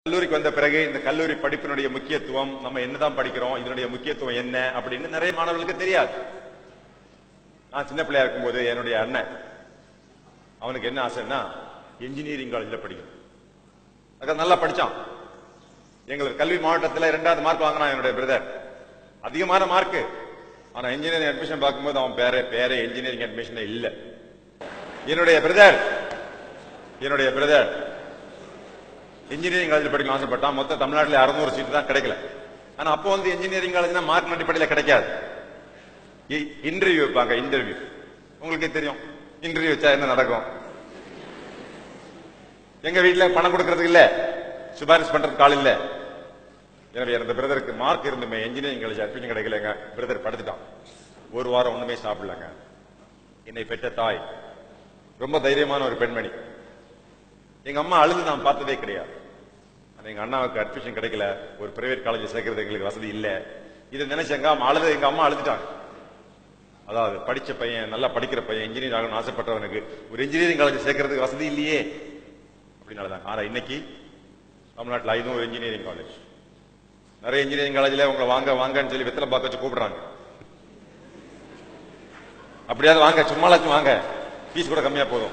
கல்லூரிக்கு வந்த பிறகு இந்த கல்லூரி படிப்பினுடைய முக்கியத்துவம் நம்ம என்னதான் படிக்கிறோம் இதனுடைய முக்கியத்துவம் என்ன அப்படின்னு நிறைய மாணவர்களுக்கு தெரியாது நான் சின்ன பிள்ளையா இருக்கும்போது என்னுடைய அண்ணன் அவனுக்கு என்ன ஆசைன்னா இன்ஜினியரிங் காலேஜ்ல படிக்கணும் அதுக்கு நல்லா படிச்சான் எங்களுக்கு கல்வி மாவட்டத்தில் இரண்டாவது மார்க் வாங்கினான் என்னுடைய பிரதர் அதிகமான மார்க் ஆனா இன்ஜினியரிங் அட்மிஷன் பார்க்கும்போது அவன் பேரே பேரே இன்ஜினியரிங் அட்மிஷன் இல்ல என்னுடைய பிரதர் என்னுடைய பிரதர் இன்ஜினியரிங் காலேஜ் படிக்கணும் ஆசைப்பட்டான் மொத்த தமிழ்நாட்டில் அறுநூறு சீட்டு தான் கிடைக்கல ஆனா அப்போ வந்து இன்ஜினியரிங் காலேஜ்னா மார்க் அடிப்படையில் கிடைக்காது இன்டர்வியூ வைப்பாங்க இன்டர்வியூ உங்களுக்கே தெரியும் இன்டர்வியூ வச்சா என்ன நடக்கும் எங்க வீட்டுல பணம் கொடுக்கறதுக்கு இல்ல சிபாரிசு பண்றதுக்கு ஆள் இல்ல எனவே எனது பிரதருக்கு மார்க் இருந்துமே இன்ஜினியரிங் காலேஜ் அட்மிஷன் கிடைக்கலங்க பிரதர் படுத்துட்டான் ஒரு வாரம் ஒண்ணுமே சாப்பிடலங்க என்னை பெற்ற தாய் ரொம்ப தைரியமான ஒரு பெண்மணி எங்க அம்மா அழுது நான் பார்த்ததே கிடையாது ஆனா எங்க அண்ணாவுக்கு அட்மிஷன் கிடைக்கல ஒரு பிரைவேட் காலேஜ் சேர்க்கறது எங்களுக்கு வசதி இல்ல இதை நினைச்சு எங்க அம்மா அழுது எங்க அம்மா அழுதுட்டாங்க அதாவது படிச்ச பையன் நல்லா படிக்கிற பையன் இன்ஜினியர் ஆகணும்னு ஆசைப்பட்டவனுக்கு ஒரு இன்ஜினியரிங் காலேஜ் சேர்க்கறதுக்கு வசதி இல்லையே அப்படின்னு அழுதாங்க ஆனா இன்னைக்கு தமிழ்நாட்டில் ஐநூறு இன்ஜினியரிங் காலேஜ் நிறைய இன்ஜினியரிங் காலேஜ்ல உங்களை வாங்க வாங்கன்னு சொல்லி வெத்தலை பார்க்க வச்சு கூப்பிடுறாங்க அப்படியாவது வாங்க சும்மாலாச்சும் வாங்க ஃபீஸ் கூட கம்மியா போதும்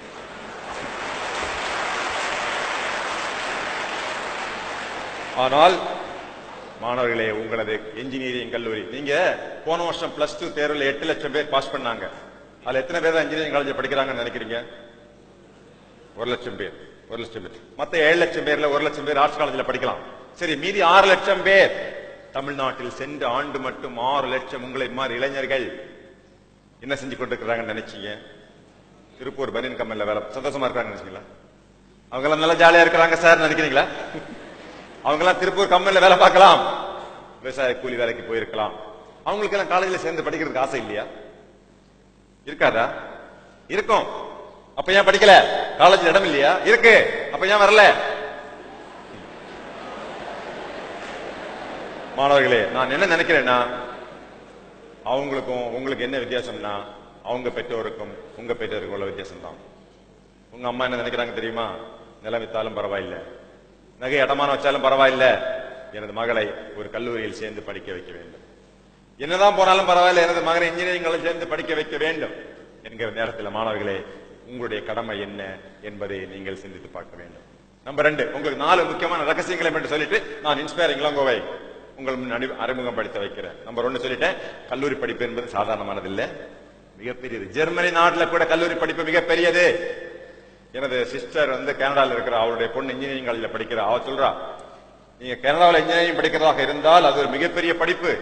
ஆனால் மாணவர்களே உங்களது இன்ஜினியரிங் கல்லூரி நீங்க போன வருஷம் பிளஸ் டூ தேர்வில் எட்டு லட்சம் பேர் பாஸ் பண்ணாங்க அதுல எத்தனை பேர் தான் இன்ஜினியரிங் காலேஜ் படிக்கிறாங்கன்னு நினைக்கிறீங்க ஒரு லட்சம் பேர் ஒரு லட்சம் பேர் மத்த ஏழு லட்சம் பேர்ல ஒரு லட்சம் பேர் ஆர்ட்ஸ் காலேஜ்ல படிக்கலாம் சரி மீதி ஆறு லட்சம் பேர் தமிழ்நாட்டில் சென்ற ஆண்டு மட்டும் ஆறு லட்சம் உங்களை மாதிரி இளைஞர்கள் என்ன செஞ்சு கொண்டிருக்கிறாங்கன்னு நினைச்சீங்க திருப்பூர் பனியன் கம்பெனில வேலை சந்தோஷமா இருக்காங்க நினைச்சீங்களா அவங்க எல்லாம் நல்லா ஜாலியா இருக்கிறாங்க சார் நினைக்கிறீங்களா அவங்க எல்லாம் திருப்பூர் கம்பெனில வேலை பார்க்கலாம் விவசாய கூலி வேலைக்கு போயிருக்கலாம் அவங்களுக்கு எல்லாம் காலேஜ்ல சேர்ந்து படிக்கிறதுக்கு ஆசை இல்லையா இருக்காதா இருக்கும் அப்ப ஏன் படிக்கல காலேஜ்ல இடம் இல்லையா இருக்கு அப்ப ஏன் வரல மாணவர்களே நான் என்ன நினைக்கிறேன்னா அவங்களுக்கும் உங்களுக்கு என்ன வித்தியாசம்னா அவங்க பெற்றோருக்கும் உங்க பெற்றோருக்கும் உள்ள வித்தியாசம் தான் உங்க அம்மா என்ன நினைக்கிறாங்க தெரியுமா நிலம் வித்தாலும் பரவாயில்ல நகை அடமானம் வச்சாலும் பரவாயில்ல எனது மகளை ஒரு கல்லூரியில் சேர்ந்து படிக்க வைக்க வேண்டும் என்னதான் போனாலும் பரவாயில்ல எனது மகனை இன்ஜினியரிங் காலேஜ் சேர்ந்து படிக்க வைக்க வேண்டும் என்கிற நேரத்தில் மாணவர்களே உங்களுடைய கடமை என்ன என்பதை நீங்கள் சிந்தித்து பார்க்க வேண்டும் நம்பர் ரெண்டு உங்களுக்கு நாலு முக்கியமான ரகசியங்களை என்று சொல்லிட்டு நான் இன்ஸ்பைரிங் இளங்கோவை உங்கள் முன் அணி- அறிமுகப்படுத்த வைக்கிறேன் நம்பர் ஒன்னு சொல்லிட்டேன் கல்லூரி படிப்பு என்பது சாதாரணமானது இல்ல மிகப்பெரியது ஜெர்மனி நாட்டுல கூட கல்லூரி படிப்பு மிகப்பெரியது எனது சிஸ்டர் வந்து கனடால இருக்கிற அவருடைய பொண்ணு இன்ஜினியரிங் காலேஜ்ல படிக்கிறா அவ சொல்றா நீங்க கனடாவில் இன்ஜினியரிங் படிக்கிறதாக இருந்தால் அது ஒரு மிகப்பெரிய படிப்பு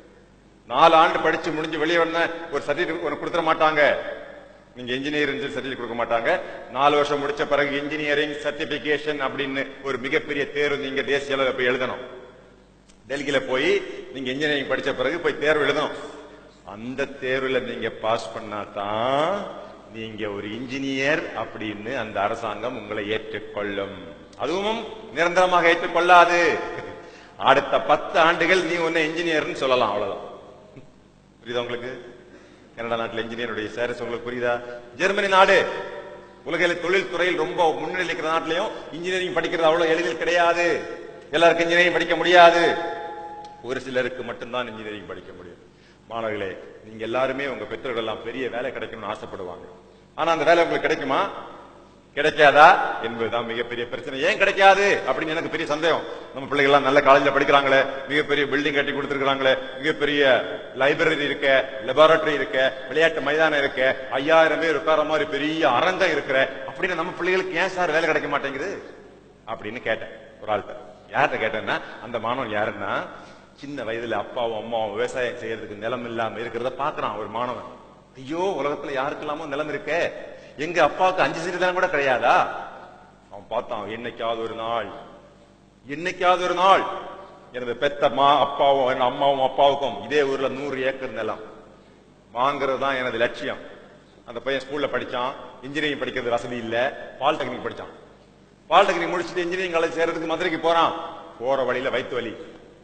நாலு ஆண்டு படிச்சு முடிஞ்சு வெளியே வந்த ஒரு சர்டிபிகேட் உனக்கு கொடுத்துட மாட்டாங்க நீங்க இன்ஜினியர் சர்டிபிகேட் கொடுக்க மாட்டாங்க நாலு வருஷம் முடிச்ச பிறகு இன்ஜினியரிங் சர்டிபிகேஷன் அப்படின்னு ஒரு மிகப்பெரிய தேர்வு நீங்க தேசிய அளவில் போய் எழுதணும் டெல்லியில போய் நீங்க இன்ஜினியரிங் படிச்ச பிறகு போய் தேர்வு எழுதணும் அந்த தேர்வுல நீங்க பாஸ் பண்ணாதான் நீங்க ஒரு இன்ஜினியர் அப்படின்னு அந்த அரசாங்கம் உங்களை ஏற்றுக்கொள்ளும் அதுவும் நிரந்தரமாக ஏற்றுக்கொள்ளாது அடுத்த பத்து ஆண்டுகள் நீ உன்னை இன்ஜினியர்னு சொல்லலாம் அவ்வளவுதான் புரியுதா உங்களுக்கு கனடா நாட்டில் இன்ஜினியருடைய சேரஸ் உங்களுக்கு புரியுதா ஜெர்மனி நாடு உலகில் தொழில் துறையில் ரொம்ப முன்னணி இருக்கிற நாட்டிலையும் இன்ஜினியரிங் படிக்கிறது அவ்வளவு எளிதில் கிடையாது எல்லாருக்கும் இன்ஜினியரிங் படிக்க முடியாது ஒரு சிலருக்கு மட்டும்தான் இன்ஜினியரிங் படிக்க முடியும் மாணவர்களே நீங்க எல்லாருமே உங்க பெற்றோர்கள் எல்லாம் பெரிய வேலை கிடைக்கணும்னு ஆசைப்படுவாங்க ஆனா அந்த வேலை உங்களுக்கு கிடைக்குமா கிடைக்காதா என்பதுதான் மிகப்பெரிய பிரச்சனை ஏன் கிடைக்காது அப்படின்னு எனக்கு பெரிய சந்தேகம் நம்ம பிள்ளைகள் எல்லாம் நல்ல காலேஜ்ல படிக்கிறாங்களே மிகப்பெரிய பில்டிங் கட்டி கொடுத்திருக்காங்களே மிகப்பெரிய லைப்ரரி இருக்க லெபார்டரி இருக்க விளையாட்டு மைதானம் இருக்க ஐயாயிரம் பேர் உட்கார மாதிரி பெரிய அரங்கம் இருக்கிற அப்படின்னு நம்ம பிள்ளைகளுக்கு ஏன் சார் வேலை கிடைக்க மாட்டேங்குது அப்படின்னு கேட்டேன் ஒரு ஆள்கிட்ட யார்கிட்ட கேட்டேன்னா அந்த மாணவன் யாருன்னா சின்ன வயதுல அப்பாவும் அம்மாவும் விவசாயம் செய்யறதுக்கு நிலம் இல்லாம இருக்கிறத பாக்குறான் ஒரு மாணவன் ஐயோ உலகத்துல யாருக்கெல்லாமோ நிலம் இருக்கே எங்க அப்பாவுக்கு அஞ்சு சென்ட் தான் கூட கிடையாதா அவன் பார்த்தான் என்னைக்காவது ஒரு நாள் என்னைக்காவது ஒரு நாள் எனது பெத்த மா அப்பாவும் என் அம்மாவும் அப்பாவுக்கும் இதே ஊர்ல நூறு ஏக்கர் நிலம் வாங்குறது தான் எனது லட்சியம் அந்த பையன் ஸ்கூல்ல படிச்சான் இன்ஜினியரிங் படிக்கிறது வசதி இல்ல பாலிடெக்னிக் படிச்சான் பாலிடெக்னிக் முடிச்சுட்டு இன்ஜினியரிங் காலேஜ் சேர்றதுக்கு மதுரைக்கு போறான் போற வழியில வயிற்று வலி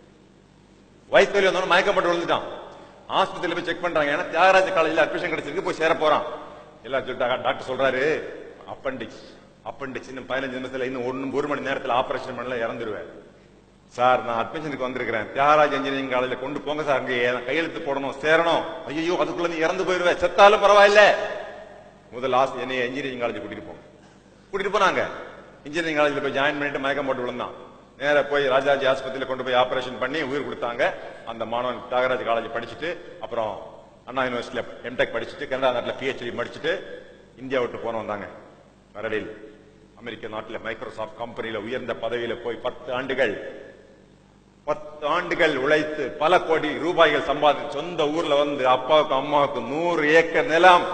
வயிற்று வலி வந்தவன மயக்கப்பட்டு விழுந்துட்டான் ஆஸ்பத்திரியில போய் செக் பண்றாங்க ஏன்னா தியாகராஜ காலேஜ்ல அட்மிஷன் கிடைச்சிருக்கு போய் சேர போறான் எல்லாம் சொல்லிட்டாங்க டாக்டர் சொல்றாரு அப்பண்டிக்ஸ் அப்பண்டிக்ஸ் இன்னும் பதினஞ்சு நிமிஷத்துல இன்னும் ஒன்னு ஒரு மணி நேரத்துல ஆபரேஷன் பண்ணல இறந்துருவேன் சார் நான் அட்மிஷனுக்கு வந்திருக்கிறேன் தியாகராஜ் இன்ஜினியரிங் காலேஜ்ல கொண்டு போங்க சார் அங்க என் கையெழுத்து போடணும் சேரணும் ஐயோ அதுக்குள்ள நீ இறந்து போயிருவேன் செத்தாலும் பரவாயில்ல முதல் ஆசை என்னைய இன்ஜினியரிங் காலேஜ் கூட்டிட்டு போங்க கூட்டிட்டு போனாங்க இன்ஜினியரிங் காலேஜ்ல போய் ஜாயின் பண்ணிட்டு மயக்கம் போட்டு விழுந்தான் நேரா போய் ராஜாஜி ஆஸ்பத்திரியில கொண்டு போய் ஆபரேஷன் பண்ணி உயிர் கொடுத்தாங்க அந்த மாணவன் தியாகராஜ் காலேஜ் படிச்சுட்டு அப்புறம் அண்ணா யூனிவர்சிட்டியில எம்டெக் படிச்சுட்டு கனடா நாட்டில் பிஹெச்டி படிச்சுட்டு இந்தியா விட்டு போன வந்தாங்க வரடில் அமெரிக்க நாட்டில் மைக்ரோசாஃப்ட் கம்பெனியில உயர்ந்த பதவியில போய் பத்து ஆண்டுகள் பத்து ஆண்டுகள் உழைத்து பல கோடி ரூபாய்கள் சம்பாதித்து சொந்த ஊர்ல வந்து அப்பாவுக்கு அம்மாவுக்கு நூறு ஏக்கர் நிலம்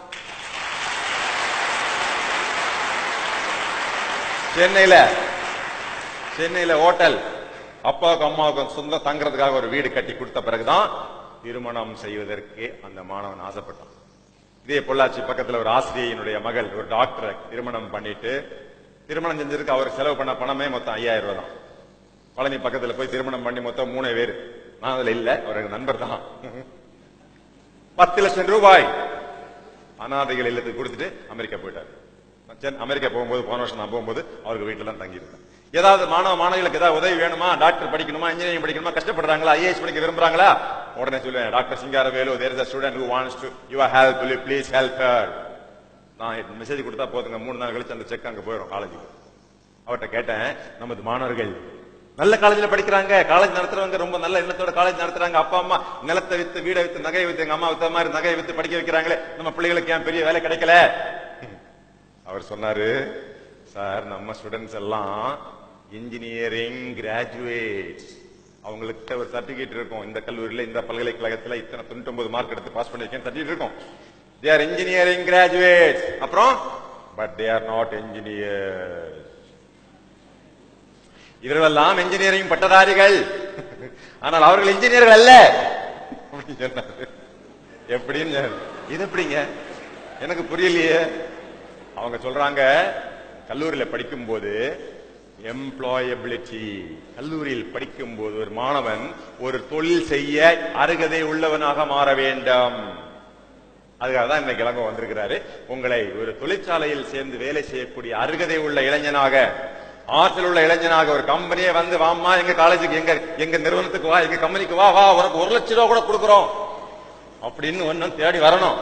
சென்னையில சென்னையில ஹோட்டல் அப்பாவுக்கும் அம்மாவுக்கும் சொந்தம் தங்குறதுக்காக ஒரு வீடு கட்டி கொடுத்த பிறகுதான் திருமணம் செய்வதற்கு அந்த மாணவன் ஆசைப்பட்டான் இதே பொள்ளாச்சி பக்கத்துல ஒரு ஆசிரியனுடைய மகள் ஒரு டாக்டரை திருமணம் பண்ணிட்டு திருமணம் செஞ்சதுக்கு அவர் செலவு பண்ண பணமே மொத்தம் ஐயாயிரம் ரூபாய் தான் பழனி பக்கத்துல போய் திருமணம் பண்ணி மொத்தம் மூணு பேர் நான் அதுல இல்ல அவர் எங்க நண்பர் தான் பத்து லட்சம் ரூபாய் அனாதைகள் இல்லத்துக்கு கொடுத்துட்டு அமெரிக்கா போயிட்டார் சென் அமெரிக்கா போகும்போது போன வருஷம் நான் போகும்போது அவருக்கு வீட்டுல தான் தங்கி இருந்தேன் ஏதாவது மாணவ மாணவிகளுக்கு ஏதாவது உதவி வேணுமா டாக்டர் படிக்கணுமா இன்ஜினியரிங் படிக்கணுமா கஷ்டப்படுறாங்களா ஐஏஎஸ் படிக்க விரும்புறாங்களா உடனே சொல்லுவேன் doctor Singaravelu there is a student who wants to your help will you please help her நான் மெசேஜ் கொடுத்தா போதுங்க மூணு நாள் கழிச்சு அந்த செக் அங்க போயிடும் காலேஜுக்கு அவர்கிட்ட கேட்டேன் நமது மாணவர்கள் நல்ல காலேஜ்ல படிக்கிறாங்க காலேஜ் நடத்துறவங்க ரொம்ப நல்ல எண்ணத்தோட காலேஜ் நடத்துறாங்க அப்பா அம்மா நிலத்தை வித்து வீடை வித்து நகையை வித்து எங்க அம்மா வித்த மாதிரி நகையை வித்து படிக்க வைக்கிறாங்களே நம்ம பிள்ளைகளுக்கு ஏன் பெரிய வேலை கிடைக்கல அவர் சொன்னாரு சார் நம்ம ஸ்டூடெண்ட்ஸ் எல்லாம் இன்ஜினியரிங் கிராஜுவேட் அவங்களுக்கு ஒரு சர்டிபிகேட் இருக்கும் இந்த கல்லூரியில இந்த பல்கலைக்கழகத்துல இத்தனை தொண்ணூத்தி ஒன்பது மார்க் எடுத்து பாஸ் பண்ணிருக்கேன் சர்டிபிகேட் இருக்கும் தே ஆர் இன்ஜினியரிங் கிராஜுவேட் அப்புறம் but they are not engineer இவர்களெல்லாம் இன்ஜினியரிங் பட்டதாரிகள் ஆனால் அவர்கள் இன்ஜினியர்கள் அல்ல அப்படின்னு சொன்னாரு. எப்படின்னு சொன்னாரு. இது எப்படிங்க எனக்கு புரியலையே அவங்க சொல்றாங்க கல்லூரியில படிக்கும்போது எம்ப்ளாயபிலிட்டி கல்லூரியில் படிக்கும்போது ஒரு மாணவன் ஒரு தொழில் செய்ய அருகதை உள்ளவனாக மாற வேண்டும் அதுக்காக தான் இன்னைக்கு இளங்கோ வந்திருக்கிறாரு உங்களை ஒரு தொழிற்சாலையில் சேர்ந்து வேலை செய்யக்கூடிய அருகதை உள்ள இளைஞனாக ஆற்றல் உள்ள இளைஞனாக ஒரு கம்பெனியே வந்து வாம்மா எங்க காலேஜுக்கு எங்க எங்க நிறுவனத்துக்கு வா எங்க கம்பெனிக்கு வா வா உனக்கு ஒரு லட்சம் ரூபா கூட கொடுக்குறோம் அப்படின்னு ஒன்னும் தேடி வரணும்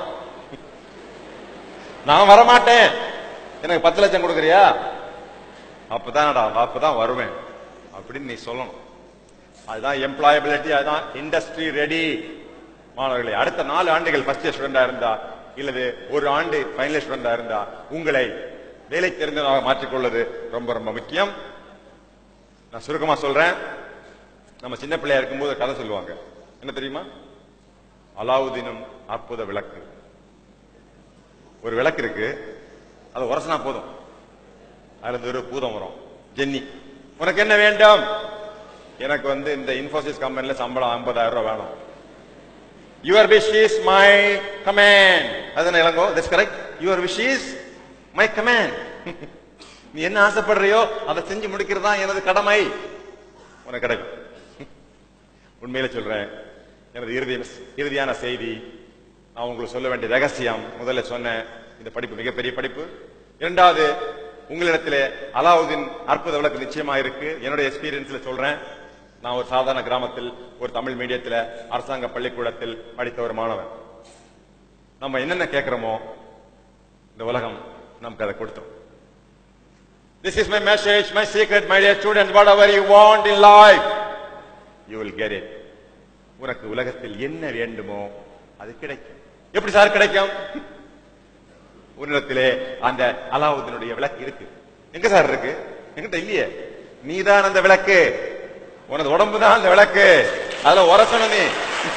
நான் வரமாட்டேன் எனக்கு பத்து லட்சம் கொடுக்குறியா அப்பதான்டா அப்பதான் வருவேன் அப்படின்னு நீ சொல்லணும் அதுதான் எம்ப்ளாயபிலிட்டி அதுதான் இண்டஸ்ட்ரி ரெடி மாணவர்களே அடுத்த நாலு ஆண்டுகள் ஃபர்ஸ்ட் இயர் ஸ்டூடெண்டா இருந்தா இல்லது ஒரு ஆண்டு ஃபைனல் ஸ்டூடெண்டா இருந்தா உங்களை வேலை தெரிந்தவராக மாற்றிக்கொள்வது ரொம்ப ரொம்ப முக்கியம் நான் சுருக்கமா சொல்றேன் நம்ம சின்ன பிள்ளையா இருக்கும்போது ஒரு கதை சொல்லுவாங்க என்ன தெரியுமா அலாவுதீனும் அற்புத விளக்கு ஒரு விளக்கு இருக்கு அது உரசனா போதும் அதுல இருந்து ஒரு பூதம் வரும் ஜென்னி உனக்கு என்ன வேண்டும் எனக்கு வந்து இந்த இன்ஃபோசிஸ் கம்பெனில சம்பளம் 50000 ரூபாய் வேணும் your wish is my command அதுன்னு Elango this correct your wish is my command நீ என்ன ஆசைப்படுறியோ அதை செஞ்சு முடிக்கிறதா எனது கடமை உனக்கு கிடைக்கும் உண்மையில சொல்றேன் எனது இறுதி இறுதியான செய்தி நான் உங்களுக்கு சொல்ல வேண்டிய ரகசியம் முதல்ல சொன்னேன் இந்த படிப்பு மிகப்பெரிய படிப்பு இரண்டாவது உங்களிடத்திலே அலாவுதீன் அற்புத விளக்கு நிச்சயமா இருக்கு என்னுடைய எக்ஸ்பீரியன்ஸ்ல சொல்றேன் நான் ஒரு சாதாரண கிராமத்தில் ஒரு தமிழ் மீடியத்துல அரசாங்க பள்ளிக்கூடத்தில் படித்த ஒரு மாணவன் நம்ம என்னென்ன கேட்கிறோமோ இந்த உலகம் நமக்கு அதை கொடுத்தோம் This is my message, my secret, my dear students. Whatever you want in life, you will get it. உனக்கு உலகத்தில் என்ன வேண்டுமோ அது கிடைக்கும் எப்படி சார் கிடைக்கும் உன்னிடத்திலே அந்த அலாவுதீனுடைய விளக்கு இருக்கு எங்க சார் இருக்கு எங்கிட்ட இல்லையே நீதான் அந்த விளக்கு உனது உடம்பு தான் அந்த விளக்கு அதுல உரசணும் நீ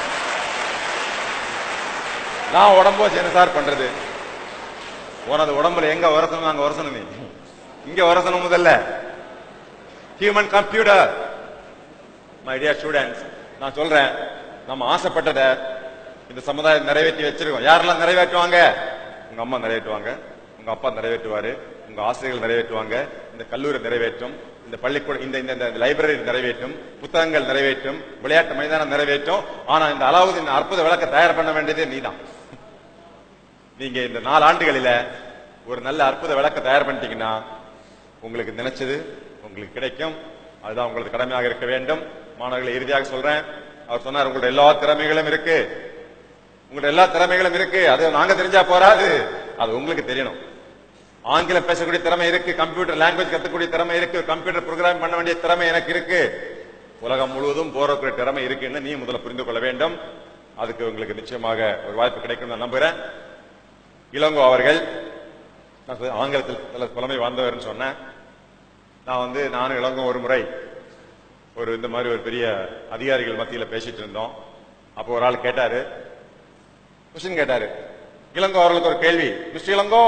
நான் உடம்பு வச்சு என்ன சார் பண்றது உனது உடம்புல எங்க உரசணும் அங்க உரசணும் நீ இங்க உரசணும் முதல்ல human computer my dear students நான் சொல்றேன் நம்ம ஆசைப்பட்டதை இந்த சமுதாயம் நிறைவேற்றி வச்சிருக்கோம் யாரெல்லாம் நிறைவேற்றுவாங்க உங்க அம்மா நிறைவேற்றுவாங்க உங்க அப்பா நிறைவேற்றுவாரு உங்க ஆசிரியர்கள் நிறைவேற்றுவாங்க இந்த கல்லூரி நிறைவேற்றும் இந்த பள்ளிக்கூட இந்த இந்த இந்த லைப்ரரி நிறைவேற்றும் புத்தகங்கள் நிறைவேற்றும் விளையாட்டு மைதானம் நிறைவேற்றும் ஆனா இந்த அலாவுதீன் அற்புத விளக்க தயார் பண்ண வேண்டியது நீதான் நீங்க இந்த நாலு ஆண்டுகளில ஒரு நல்ல அற்புத விளக்க தயார் பண்ணிட்டீங்கன்னா உங்களுக்கு நினைச்சது உங்களுக்கு கிடைக்கும் அதுதான் உங்களுக்கு கடமையாக இருக்க வேண்டும் மாணவர்களை இறுதியாக சொல்றேன் அவர் சொன்னார் உங்களுடைய எல்லா திறமைகளும் இருக்கு உங்களுடைய எல்லா திறமைகளும் இருக்கு அது நாங்க தெரிஞ்சா போராது அது உங்களுக்கு தெரியணும் ஆங்கிலம் பேசக்கூடிய திறமை இருக்கு கம்ப்யூட்டர் லாங்குவேஜ் கத்துக்கூடிய திறமை இருக்கு கம்ப்யூட்டர் ப்ரோக்ராம் பண்ண வேண்டிய திறமை எனக்கு இருக்கு உலகம் முழுவதும் போறக்கூடிய திறமை இருக்குன்னு நீ முதல்ல புரிந்து கொள்ள வேண்டும் அதுக்கு உங்களுக்கு நிச்சயமாக ஒரு வாய்ப்பு கிடைக்கும் நான் நம்புறேன் இளங்கோ அவர்கள் நான் சொ- ஆங்கிலத்தில் சில புலமை வாழ்ந்தவர்னு சொன்னேன் நான் வந்து நானும் இளங்கோ ஒரு முறை ஒரு இந்த மாதிரி ஒரு பெரிய அதிகாரிகள் மத்தியில பேசிட்டு இருந்தோம் அப்போ ஒரு ஆள் கேட்டாரு கொஸ்டின் கேட்டாரு இளங்கோ அவர்களுக்கு ஒரு கேள்வி mister Elango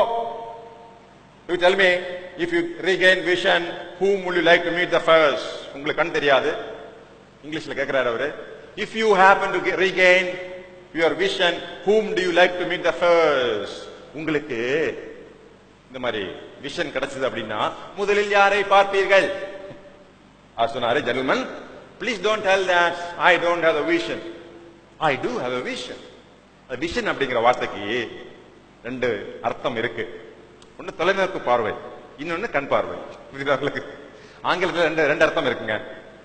you tell me if you regain vision whom will you like to meet the first உங்களுக்கு கண் தெரியாது இங்கிலீஷ்ல கேக்குறாரு அவரு if you happen to ge- regain your vision whom do you like to meet the first உங்களுக்கு இந்த மாதிரி vision கிடைச்சது அப்படின்னா முதலில் யாரை பார்ப்பீர்கள் அவர் சொன்னாரு gentleman please don't tell that I don't have a vision I do have a vision vision அப்படிங்கிற வார்த்தைக்கு ரெண்டு அர்த்தம் இருக்கு ஒன்னு தொலைநோக்கு பார்வை இன்னொன்னு கண் பார்வை புரியுதா உங்களுக்கு ஆங்கிலத்துல ரெண்டு ரெண்டு அர்த்தம் இருக்குங்க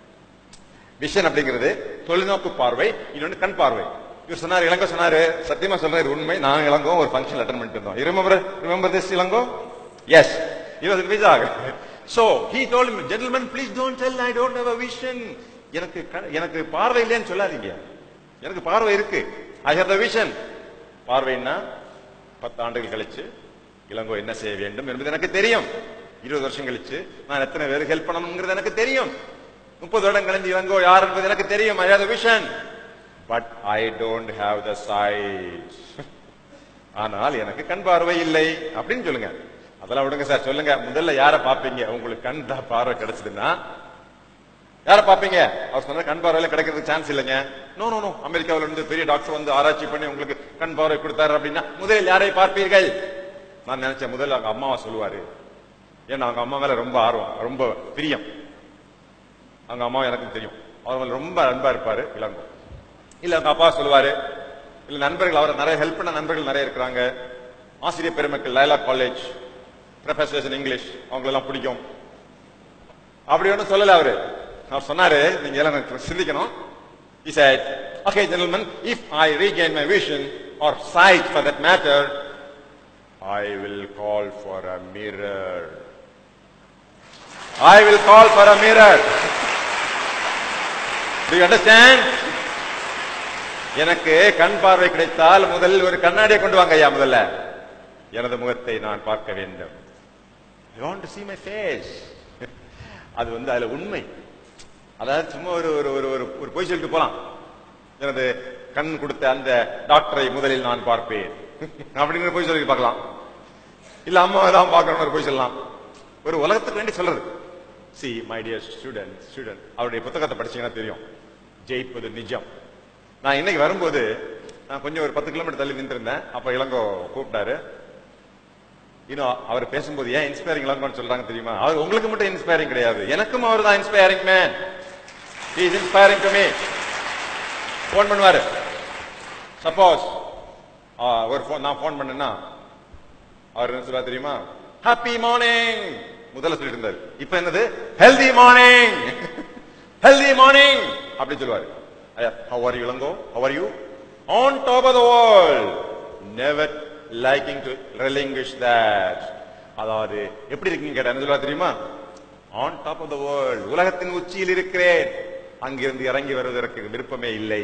விஷன் அப்படிங்கிறது தொலைநோக்கு பார்வை இன்னொன்னு கண் பார்வை இவர் சொன்னார் இளங்கோ சொன்னாரு சத்தியமா சொல்றாரு இது உண்மை நான் இளங்கோ ஒரு ஃபங்க்ஷன் அட்டன் பண்ணிட்டு இருந்தோம் remember remember this Elango yes இது வந்து visa so he told me gentleman please don't tell I don't have a vision எனக்கு க- எனக்கு பார்வை இல்லைன்னு சொல்லாதீங்க எனக்கு பார்வை இருக்கு ஐ ஹேவ் த விஷன் பார்வைன்னா பத்து ஆண்டுகள் கழிச்சு இளங்கோ என்ன செய்ய வேண்டும் என்பது எனக்கு தெரியும் இருபது வருஷம் கழிச்சு நான் எத்தனை பேருக்கு ஹெல்ப் பண்ணணுங்கிறது எனக்கு தெரியும் முப்பது வருடம் கழிஞ்சு இளங்கோ யார் என்பது எனக்கு தெரியும் I have the vision but I don't have the sight ஆனால் எனக்கு கண் பார்வை இல்லை அப்படின்னு சொல்லுங்க அதெல்லாம் விடுங்க சார் சொல்லுங்க முதல்ல யார பாப்பீங்க உங்களுக்கு கண் தா- பார்வை கிடைச்சதுன்னா யார பாப்பீங்க அவர் சொன்ன கண் பார்வையில கிடைக்கிறதுக்கு சான்ஸ் இல்லைங்க நோ நோ நோ அமெரிக்காவில இருந்து பெரிய டாக்டர் வந்து ஆராய்ச்சி பண்ணி உங்களுக்கு கண் பார்வை கொடுத்தாரு அப்படின்னா முதலில் யாரை பார்ப்பீர்கள் நான் நினைச்சேன் முதல்ல அவங்க அம்மாவை சொல்லுவாரு ஏன்னா அவங்க அம்மா மேல ரொம்ப ஆர்வம் ரொம்ப பிரியம் அவங்க அம்மா எனக்கு தெரியும் அவர் மேல ரொம்ப அன்பா இருப்பாரு இளங்கோ இல்ல அவங்க அப்பா சொல்லுவாரு இல்ல நண்பர்கள் அவரை நிறைய ஹெல்ப் பண்ண நண்பர்கள் நிறைய இருக்கிறாங்க ஆசிரியர் பெருமக்கள் Laila college professors in English அவங்களெல்லாம் பிடிக்கும் அப்படி ஒன்றும் சொல்லல அவரு அவர் சொன்னாரு நீங்க எல்லாம் சிந்திக்கணும் He said, okay, gentlemen, if I regain my vision or sight for that matter, I will call for a mirror. I will call for a mirror. Do you understand? எனக்கு கண் பார்வை கிடைத்தால் முதலில் ஒரு கண்ணாடியை கொண்டு வாங்க ஐயா முதல்ல எனது முகத்தை நான் பார்க்க வேண்டும் I want to see my face. அது வந்து அதுல உண்மை அதாவது சும்மா ஒரு ஒரு ஒரு ஒரு ஒரு பொய் சொல்லிட்டு போலாம் எனது கண் கொடுத்த அந்த டாக்டரை முதலில் நான் பார்ப்பேன் அப்படிங்கிற பொய் சொல்லி பார்க்கலாம் இல்ல அம்மாவை தான் பார்க்கணும் ஒரு பொய் சொல்லலாம் ஒரு உலகத்துக்கு வேண்டி சொல்றது see my dear student student அவருடைய புத்தகத்தை படிச்சீங்கன்னா தெரியும் ஜெயிப்பது நிஜம் நான் இன்னைக்கு வரும்போது நான் கொஞ்சம் ஒரு பத்து கிலோமீட்டர் தள்ளி நின்றுருந்தேன் அப்ப இளங்கோ கூப்பிட்டாரு இன்னும் அவர் பேசும்போது ஏன் இன்ஸ்பைரிங் இளங்கோன்னு சொல்றாங்க தெரியுமா அவர் உங்களுக்கு மட்டும் இன்ஸ்பைரிங் கிடையாது எனக்கும் அவர் தான் inspiring man is inspiring to me phone பண்ணுவாரு சப்போஸ் ஒரு phone- நான் ஃபோன் பண்ணேன்னா அவர் என்ன சொல்லுவா தெரியுமா ஹாப்பி மார்னிங் முதல்ல சொல்லிட்டு இருந்தாரு இப்ப என்னது ஹெல்தி மார்னிங் ஹெல்தி மார்னிங் அப்படி சொல்லுவாரு how are you Elango how are you on top of the world never liking to relinquish that அதாவது எப்படி இருக்கீங்க கேட்டா என்ன சொல்லுவா தெரியுமா on top of the world உலகத்தின் உச்சியில் இருக்கிறேன் அங்கிருந்து இறங்கி வருவதற்கு விருப்பமே இல்லை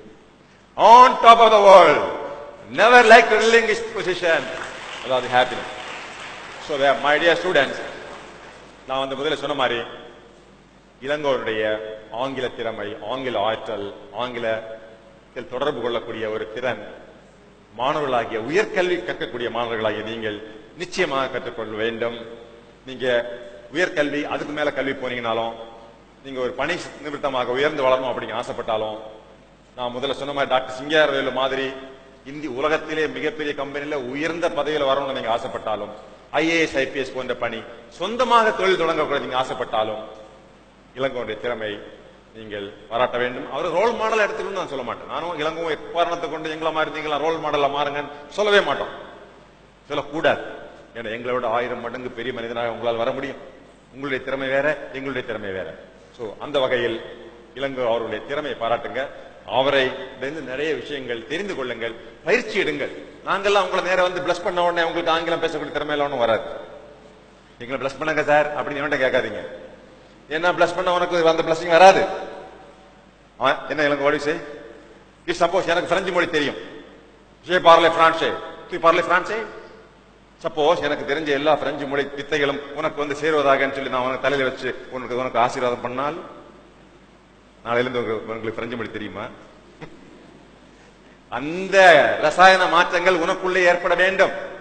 on top of the world never like to relinquish position அதாவது happiness so my dear students நான் வந்து முதல்ல சொன்ன மாதிரி இளங்கோருடைய ஆங்கில திறமை ஆங்கில ஆற்றல் ஆங்கிலத்தில் தொடர்பு கொள்ளக்கூடிய ஒரு திறன் மாணவர்களாகிய உயர்கல்வி கற்கக்கூடிய மாணவர்களாகிய நீங்கள் நிச்சயமாக கற்றுக்கொள்ள வேண்டும் நீங்க உயர்கல்வி அதுக்கு மேல கல்வி போனீங்கனாலும் நீங்க ஒரு பணி நிமித்தமாக உயர்ந்து வளரணும் அப்படிங்க ஆசைப்பட்டாலும் நான் முதல்ல சொன்ன மாதிரி டாக்டர் சிங்காரவேலு மாதிரி இந்தி உலகத்திலே மிகப்பெரிய கம்பெனில உயர்ந்த பதவியில வரணும்னு நீங்க ஆசைப்பட்டாலும் ஐஏஎஸ் ஐபிஎஸ் போன்ற பணி சொந்தமாக தொழில் தொடங்க நீங்க ஆசைப்பட்டாலும் இளங்கோடைய திறமை நீங்கள் பாராட்ட வேண்டும் அவர் ரோல் மாடல் எடுத்துக்கணும்னு நான் சொல்ல மாட்டேன் நானும் இளங்கோ எக்காரணத்தை கொண்டு எங்களை மாதிரி இருந்தீங்களா ரோல் மாடல்ல மாறுங்கன்னு சொல்லவே மாட்டோம் சொல்லக்கூடாது ஏன்னா எங்களோட ஆயிரம் மடங்கு பெரிய மனிதனாக உங்களால் வர முடியும் உங்களுடைய திறமை வேற எங்களுடைய திறமை வேற சோ அந்த வகையில் இளங்கோ அவருடைய திறமையை பாராட்டுங்க அவரை இருந்து நிறைய விஷயங்கள் தெரிந்து கொள்ளுங்கள் பயிற்சி எடுங்கள் நாங்கெல்லாம் உங்களை நேரா வந்து பிளஸ் பண்ண உடனே உங்களுக்கு ஆங்கிலம் பேசக்கூடிய திறமை எல்லாம் ஒண்ணும் வராது எங்களை பிளஸ் பண்ணுங்க சார் அப்படின்னு என்கிட்ட கேட்காதீங்க என்ன பிளஸ் பண்ண உனக்கு அந்த பிளஸிங் வராது அவன் என்ன இளங்கோ வாடி சே இஃப் சப்போஸ் எனக்கு பிரெஞ்சு மொழி தெரியும் ஜே பார்லே பிரான்சே தூ பார்லே பிரான்சே சப்போஸ் எனக்கு தெரிஞ்ச எல்லா பிரெஞ்சு மொழி வித்தைகளும் உனக்கு வந்து சேருவதாகன்னு சொல்லி நான் உனக்கு தலையில வச்சு உனக்கு உனக்கு ஆசீர்வாதம் பண்ணால் நாளையிலிருந்து உங்களுக்கு உங்களுக்கு பிரெஞ்சு மொழி தெரியுமா அந்த ரசாயன மாற்றங்கள் உனக்குள்ளே ஏற்பட வேண்டும்